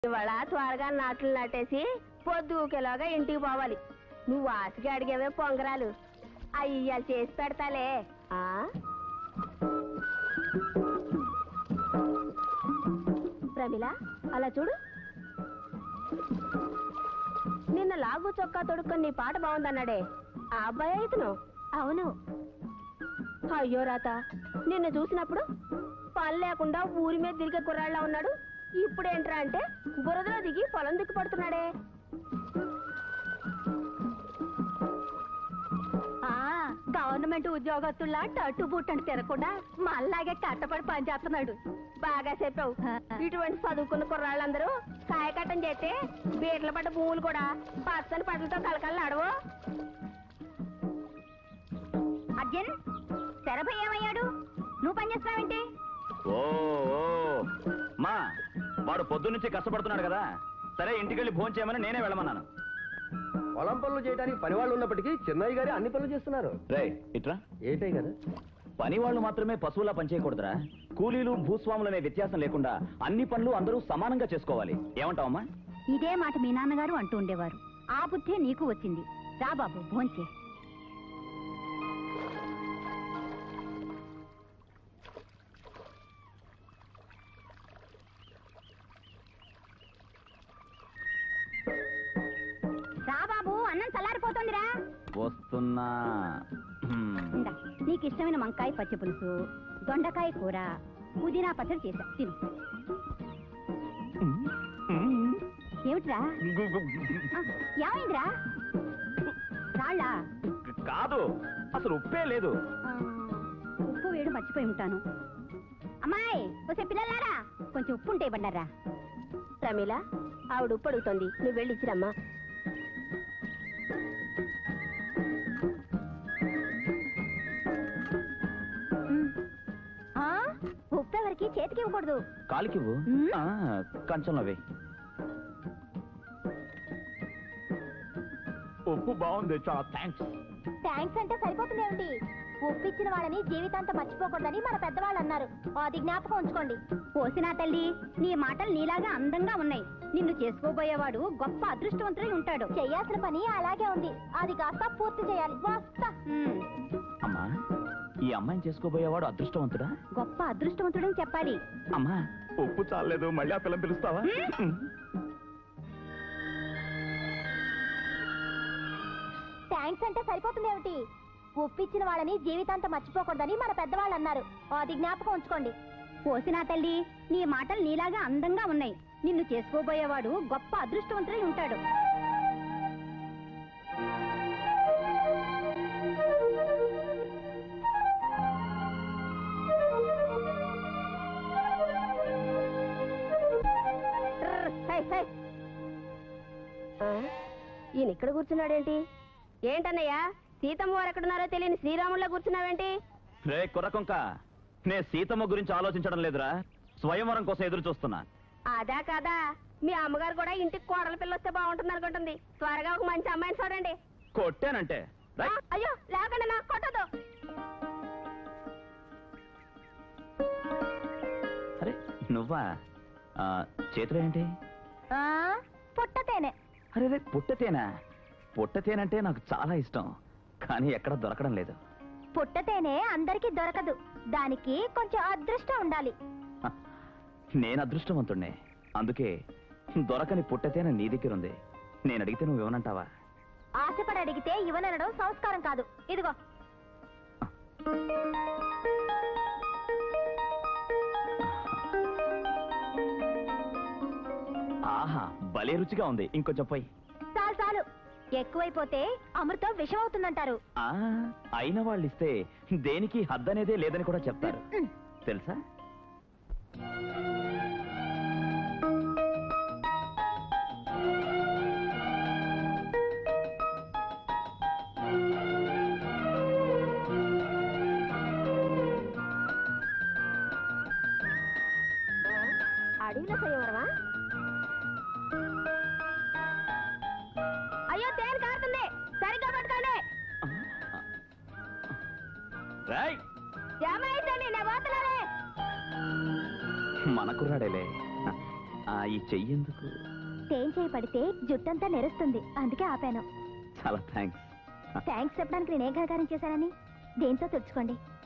ఇవాళ త్వరగా నాట్లు నాటేసి పొద్దుకేలాగా ఇంటికి పోవాలి నువ్వు ఆశగా అడిగేవే పొంగరాలు అయ్యాలు చేసి పెడతాలే ఆ ప్రమిళ అలా చూడు నిన్న లాగు చొక్కా తొడుక్కొని నీ పాట బాగుందన్నాడే ఆ అబ్బాయి అయితను అవును అయ్యో రాత నిన్ను చూసినప్పుడు పని లేకుండా ఊరి మీద తిరిగే కుర్రాళ్ళ ఉన్నాడు ఇప్పుడేంట్రా అంటే బురదలో దిగి పొలం దిక్కు పడుతున్నాడే ఆ గవర్నమెంట్ ఉద్యోగస్తుల్లా టట్టు బుట్టని తిరగకుండా మళ్ళాగే కట్టపడి పని చేస్తున్నాడు బాగా చెప్పావు ఇటువంటి చదువుకున్న కుర్రాళ్ళందరూ కాయకట్టం చేస్తే బీట్ల పడ్డ భూములు కూడా పచ్చని పట్లతో కలకల్లాడవు అర్జున్ తెరపై ఏమయ్యాడు నువ్వు పని చేస్తున్నావేంటి ఓ ఓ. మా వాడు పొద్దున్నుంచి కష్టపడుతున్నాడు కదా సరే ఇంటికెళ్ళి భోజనం చేయమని నేనే వెళ్ళమన్నాను పొలం పనులు చేయడానికి పని వాళ్ళు ఉన్నప్పటికీ చిన్నయ్య గారి అన్ని పనులు చేస్తున్నారు రే ఇట్రా ఏంటయ్య కదా పని వాళ్ళు మాత్రమే పశువులా పనిచేయకూడదురా కూలీలు భూస్వాములనే వ్యత్యాసం లేకుండా అన్ని పనులు అందరూ సమానంగా చేసుకోవాలి ఏమంటావమ్మా ఇదే మాట మీ నాన్నగారు అంటూ ఉండేవారు ఆ బుద్ధే నీకు వచ్చింది రా బాబు భోంచే రా బాబు అన్నం చల్లారిపోతుందిరా వస్తున్నా హ్మ్. ఇందా, నీకు ఇష్టమైన వంకాయ పచ్చి పులుసు దొండకాయ కూర పుదీనా పచ్చడి చేశా తిను ఏమిట్రా ఆ, ఏమైందిరా రాళ్ళా కాదు అసలు ఉప్పే లేదు ఆ, ఉప్పు వేడు మర్చిపోయి ఉంటాను అమ్మాయి వచ్చే పిల్లలారా కొంచెం ఉప్పు ఉంటే బండారా ప్రమిళ ఆవిడ ఉప్పు అడుగుతోంది నువ్వు వెళ్ళి ఇచ్చిరమ్మా ఉప్పు ఎవరికి చేతికి ఇవ్వకూడదు కాలికివ్వు హ్మ్. ఆ, కంచంలో వే ఉప్పు బాగుంది చాలా థ్యాంక్స్ థ్యాంక్స్ అంటే సరిపోతుందేమిటి ఉప్పిచ్చిన వాళ్ళని జీవితాంతం మర్చిపోకూడదని మన పెద్దవాళ్ళు అన్నారు అది జ్ఞాపకం ఉంచుకోండి పోసినా తల్లి నీ మాటలు నీలాగా అందంగా ఉన్నాయి నిన్ను చేసుకోబోయేవాడు గొప్ప అదృష్టవంతుడై ఉంటాడు చేయాల్సిన పని అలాగే ఉంది అది కాస్త పూర్తి చేయాలి వస్తా అమ్మా ఈ అమ్మాయిని చేసుకోబోయేవాడు అదృష్టవంతుడా గొప్ప అదృష్టవంతుడని చెప్పాలి అమ్మా ఉప్పు చాలేదు మళ్ళీ ఆ పిల్లని పిలుస్తావా థ్యాంక్స్ అంటే సరిపోతుందేమిటి ఉప్పిచ్చిన వాళ్ళని జీవితాంతం మర్చిపోకూడదని మన పెద్దవాళ్ళు అన్నారు అది జ్ఞాపకం ఉంచుకోండి పోసినా తల్లి నీ మాటలు నీలాగా అందంగా ఉన్నాయి నిన్ను చేసుకోబోయేవాడు గొప్ప అదృష్టవంతుడై ఉంటాడు ట్రర్, హై, హై. ఆ, ఈయన ఇక్కడ కూర్చున్నాడేంటి ఏంటన్నయ్యా సీతమ్మ వారు ఎక్కడున్నారో తెలియని శ్రీరాముల్లో కూర్చున్నావేంటి రే కుర్రకొంక నే సీతమ్మ గురించి ఆలోచించడం లేదురా స్వయంవరం కోసం ఎదురు చూస్తున్నా అదా కాదా మీ అమ్మగారు కూడా ఇంటికి కోడల పిల్ల వస్తే బాగుంటుంది అనుకుంటుంది త్వరగా ఒక మంచి అమ్మాయిని చూడండి కొట్టానంటే ఆ, రైట్ అయ్యో లేకండి నా కొట్టదు అరే నువ్వా ఆ, చేతిలో ఏంటి పుట్టతేనే అరే రే పుట్టతేనా పుట్టతేనంటే నాకు చాలా ఇష్టం కానీ ఎక్కడ దొరకడం లేదు పుట్టతేనే అందరికీ దొరకదు దానికి కొంచెం అదృష్టం ఉండాలి హ, నేను అదృష్టవంతుణ్ణే అందుకే దొరకని పుట్టతేన నీ దగ్గర ఉంది నేను అడిగితే నువ్వు ఇవ్వనంటావా ఆశపడి అడిగితే ఇవ్వననడం సంస్కారం కాదు ఇదిగో ఆహా భలే రుచిగా ఉంది ఇంకొంచెం పోయి చాలు చాలు ఎక్కువైపోతే అమృతం విషం అవుతుందంటారు ఆ అయిన వాళ్ళు ఇస్తే దేనికి హద్దనేదే లేదని కూడా చెప్తారు ఉమ్. తెలుసా అడవిలో స్వయంవరమా అయ్యో తేను కారుతుంది సరిగ్గా పట్టుకోండి రాయ్ ఏమైందండి నేను పోతున్నానే మన కుర్రాడేలే ఆ, ఈ చెయ్యి ఎందుకు తేం చేయి పడితే జుట్టంతా నెరుస్తుంది అందుకే ఆపాను చాలా థ్యాంక్స్ థ్యాంక్స్ చెప్పడానికి నేనేం గణకారం చేశానని దేంతో తుడుచుకోండి